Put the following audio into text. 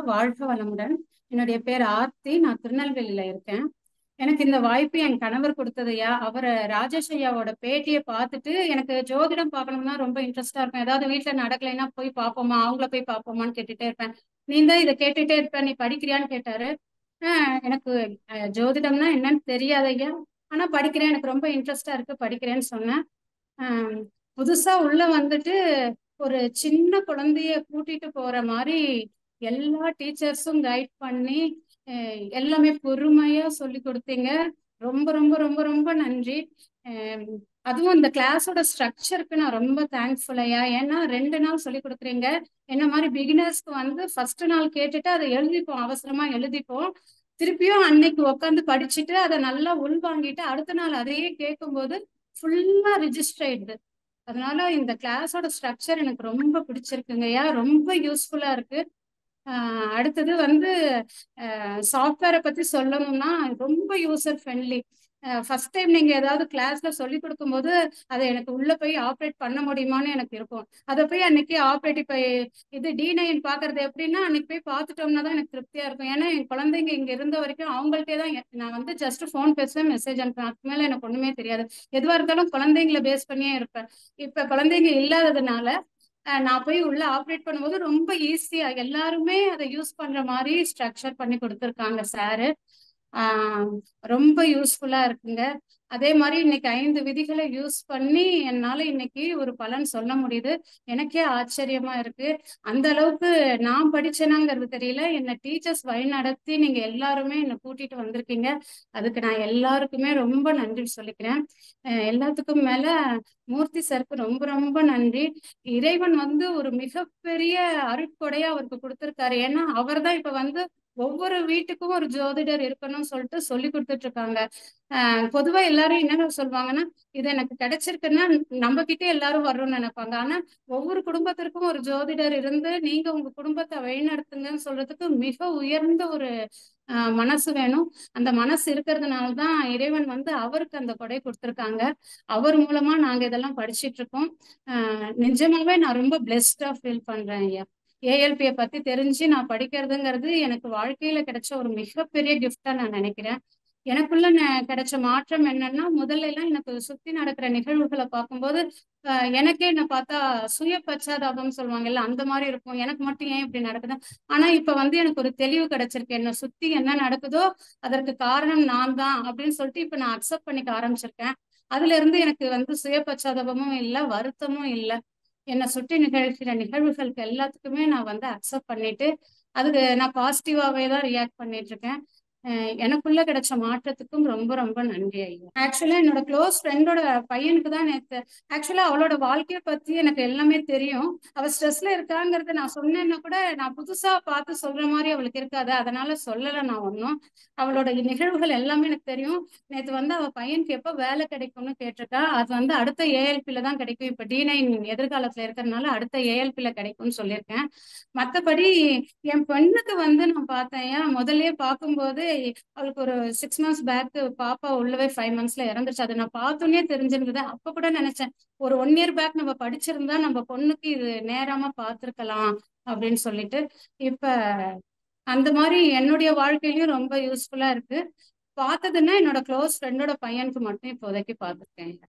வாழ்க வளமுடன் என்னுடைய பேர் ஆர்த்தி நான் திருநெல்வேலியில இருக்கேன் எனக்கு இந்த வாய்ப்பு என் கணவர் கொடுத்ததையா அவர் ராஜேஷ் ஐயாவோட பேட்டியை பார்த்துட்டு எனக்கு ஜோதிடம் பார்க்கணும்னா ரொம்ப இன்ட்ரெஸ்டா இருக்கும் ஏதாவது வீட்டுல நடக்கலைன்னா போய் பார்ப்போமா அவங்கள போய் பார்ப்போமான்னு கேட்டுட்டே இருப்பேன் நீ தான் இதை கேட்டுட்டே இருப்ப நீ படிக்கிறியான்னு கேட்டாரு ஆஹ் எனக்கு அஹ், ஜோதிடம்னா என்னன்னு தெரியாதையா ஆனா படிக்கிறேன் எனக்கு ரொம்ப இன்ட்ரெஸ்டா இருக்கு படிக்கிறேன்னு சொன்னேன் ஆஹ் புதுசா உள்ள வந்துட்டு ஒரு சின்ன குழந்தைய கூட்டிட்டு போற மாதிரி எல்லா டீச்சர்ஸும் கைட் பண்ணி அஹ் எல்லாமே பொறுமையா சொல்லி கொடுத்தீங்க ரொம்ப ரொம்ப ரொம்ப ரொம்ப நன்றி அஹ் அதுவும் இந்த கிளாஸோட ஸ்ட்ரக்சருக்கு நான் ரொம்ப தேங்க்ஃபுல்லையா ஏன்னா ரெண்டு நாள் சொல்லி கொடுக்குறீங்க என்ன மாதிரி பிகினர்ஸ்க்கு வந்து ஃபர்ஸ்ட் நாள் கேட்டுட்டு அதை எழுதிப்போம் அவசரமா எழுதிப்போம் திருப்பியும் அன்னைக்கு உட்காந்து படிச்சுட்டு அதை நல்லா உள்வாங்கிட்டு அடுத்த நாள் அதையே கேட்கும்போது ஃபுல்லா ரிஜிஸ்டர் ஆயிடுது அதனால இந்த கிளாஸோட ஸ்ட்ரக்சர் எனக்கு ரொம்ப பிடிச்சிருக்குங்கய்யா ரொம்ப யூஸ்ஃபுல்லா இருக்கு ஆஹ் அடுத்தது வந்து சாஃப்ட்வேரை பத்தி சொல்லணும்னா ரொம்ப யூசர் ஃப்ரெண்ட்லி ஃபர்ஸ்ட் டைம் நீங்க ஏதாவது கிளாஸ்ல சொல்லி கொடுக்கும்போது அதை எனக்கு உள்ள போய் ஆப்ரேட் பண்ண முடியுமான்னு எனக்கு இருக்கும் அதை போய் அன்னைக்கு ஆப்ரேட் இப்போ இது டி நைன் பாக்குறது எப்படின்னா அன்னைக்கு போய் பார்த்துட்டோம்னா தான் எனக்கு திருப்தியா இருக்கும் ஏன்னா என் குழந்தைங்க இங்க இருந்த வரைக்கும் அவங்கள்ட்டே தான் எ- நான் வந்து ஜஸ்ட் ஃபோன் பேசுவேன் மெசேஜ் அனுப்புவேன் அதுக்கு மேல எனக்கு ஒண்ணுமே தெரியாது எதுவா இருந்தாலும் குழந்தைங்களை பேஸ் பண்ணியே இருப்பேன் இப்ப குழந்தைங்க இல்லாததுனால அஹ் நான் போய் உள்ள ஆப்ரேட் பண்ணும்போது ரொம்ப ஈஸியா எல்லாருமே அதை யூஸ் பண்ற மாதிரி ஸ்ட்ரக்சர் பண்ணி கொடுத்துருக்காங்க சாரு ஆஹ் ரொம்ப யூஸ்ஃபுல்லா இருக்குங்க அதே மாதிரி இன்னைக்கு ஐந்து விதிகளை யூஸ் பண்ணி என்னால இன்னைக்கு ஒரு பலன் சொல்ல முடியுது எனக்கே ஆச்சரியமா இருக்கு அந்த அளவுக்கு நான் படிச்சேனாங்கிறது தெரியல என்ன டீச்சர்ஸ் வழி நடத்தி நீங்க எல்லாருமே என்னை கூட்டிட்டு வந்திருக்கீங்க அதுக்கு நான் எல்லாருக்குமே ரொம்ப நன்றி சொல்லிக்கிறேன் அஹ் எல்லாத்துக்கும் மேல மூர்த்தி சருக்கு ரொம்ப ரொம்ப நன்றி இறைவன் வந்து ஒரு மிகப்பெரிய அருட்கொடையா அவருக்கு கொடுத்திருக்காரு ஏன்னா அவர்தான் இப்ப வந்து ஒவ்வொரு வீட்டுக்கும் ஒரு ஜோதிடர் இருக்கணும்னு சொல்லிட்டு சொல்லி கொடுத்துட்டு இருக்காங்க ஆஹ் பொதுவா எல்லாரும் என்ன சொல்லுவாங்கன்னா இது எனக்கு கிடைச்சிருக்குன்னா நம்ம கிட்டே எல்லாரும் வரணும்னு நினைப்பாங்க ஆனா ஒவ்வொரு குடும்பத்திற்கும் ஒரு ஜோதிடர் இருந்து நீங்க உங்க குடும்பத்தை வழிநடத்துங்கன்னு சொல்றதுக்கு மிக உயர்ந்த ஒரு ஆஹ் மனசு வேணும் அந்த மனசு இருக்கிறதுனால தான் இறைவன் வந்து அவருக்கு அந்த கொடை கொடுத்திருக்காங்க அவர் மூலமா நாங்க இதெல்லாம் படிச்சிட்டு இருக்கோம் ஆஹ் நிஜமாவே நான் ரொம்ப பிளெஸ்டா ஃபீல் பண்றேன் ஐயா ஏஎல்பியை பத்தி தெரிஞ்சு நான் படிக்கிறதுங்கிறது எனக்கு வாழ்க்கையில கிடைச்ச ஒரு மிகப்பெரிய கிஃப்டா நான் நினைக்கிறேன் எனக்குள்ள ந- கிடைச்ச மாற்றம் என்னன்னா முதல்ல எல்லாம் எனக்கு சுத்தி நடக்கிற நிகழ்வுகளை பார்க்கும்போது ஆஹ் எனக்கே என்ன பார்த்தா சுய பச்சாதாபம் சொல்லுவாங்கல்ல அந்த மாதிரி இருக்கும் எனக்கு மட்டும் ஏன் இப்படி நடக்குது ஆனா இப்ப வந்து எனக்கு ஒரு தெளிவு கிடைச்சிருக்கு என்ன சுத்தி என்ன நடக்குதோ அதற்கு காரணம் நான் தான் அப்படின்னு சொல்லிட்டு இப்ப நான் அக்செப்ட் பண்ணிக்க ஆரம்பிச்சிருக்கேன் அதுல இருந்து எனக்கு வந்து சுய பச்சாதாபமும் இல்லை வருத்தமும் இல்லை என்னை சுற்றி நிகழ்கிற நிகழ்வுகளுக்கு எல்லாத்துக்குமே நான் வந்து அக்செப்ட் பண்ணிட்டு அதுக்கு நான் பாசிட்டிவாவே தான் ரியாக்ட் பண்ணிட்டு இருக்கேன் அஹ் எனக்குள்ள கிடைச்ச மாற்றத்துக்கும் ரொம்ப ரொம்ப நன்றி ஐயா ஆக்சுவலா என்னோட க்ளோஸ் ஃப்ரெண்டோட பையனுக்கு தான் நேத்து ஆக்சுவலா அவளோட வாழ்க்கைய பத்தி எனக்கு எல்லாமே தெரியும் அவ ஸ்ட்ரெஸ்ல இருக்காங்கிறத நான் சொன்னேன்னா கூட நான் புதுசா பார்த்து சொல்ற மாதிரி அவளுக்கு இருக்காது அதனால சொல்லல நான் ஒன்றும் அவளோட நிகழ்வுகள் எல்லாமே எனக்கு தெரியும் நேத்து வந்து அவ பையனுக்கு எப்ப வேலை கிடைக்கும்னு கேட்டிருக்கா அது வந்து அடுத்த ஏஎல்பில தான் கிடைக்கும் இப்ப டி நைன் எதிர்காலத்துல இருக்கிறதுனால அடுத்த ஏஎல்பில கிடைக்கும்னு சொல்லியிருக்கேன் மத்தபடி என் பெண்ணுக்கு வந்து நான் பார்த்தேன் ஏன் முதல்லயே பார்க்கும்போது அவளுக்கு ஒரு சிக்ஸ் மந்த்ஸ் பேக் பாப்பா உள்ளவே ஃபைவ் மந்த்ஸ்ல இறந்துருச்சு அதை நான் பார்த்தோன்னே தெரிஞ்சிருந்தது அப்ப கூட நினைச்சேன் ஒரு ஒன் இயர் பேக் நம்ம படிச்சிருந்தா நம்ம பொண்ணுக்கு இது நேராம பார்த்திருக்கலாம் அப்படின்னு சொல்லிட்டு இப்ப அந்த மாதிரி என்னுடைய வாழ்க்கையிலயும் ரொம்ப யூஸ்ஃபுல்லா இருக்கு பார்த்ததுன்னா என்னோட க்ளோஸ் ஃப்ரெண்டோட பையனுக்கு மட்டும் இப்போதைக்கு பார்த்துருக்கேன்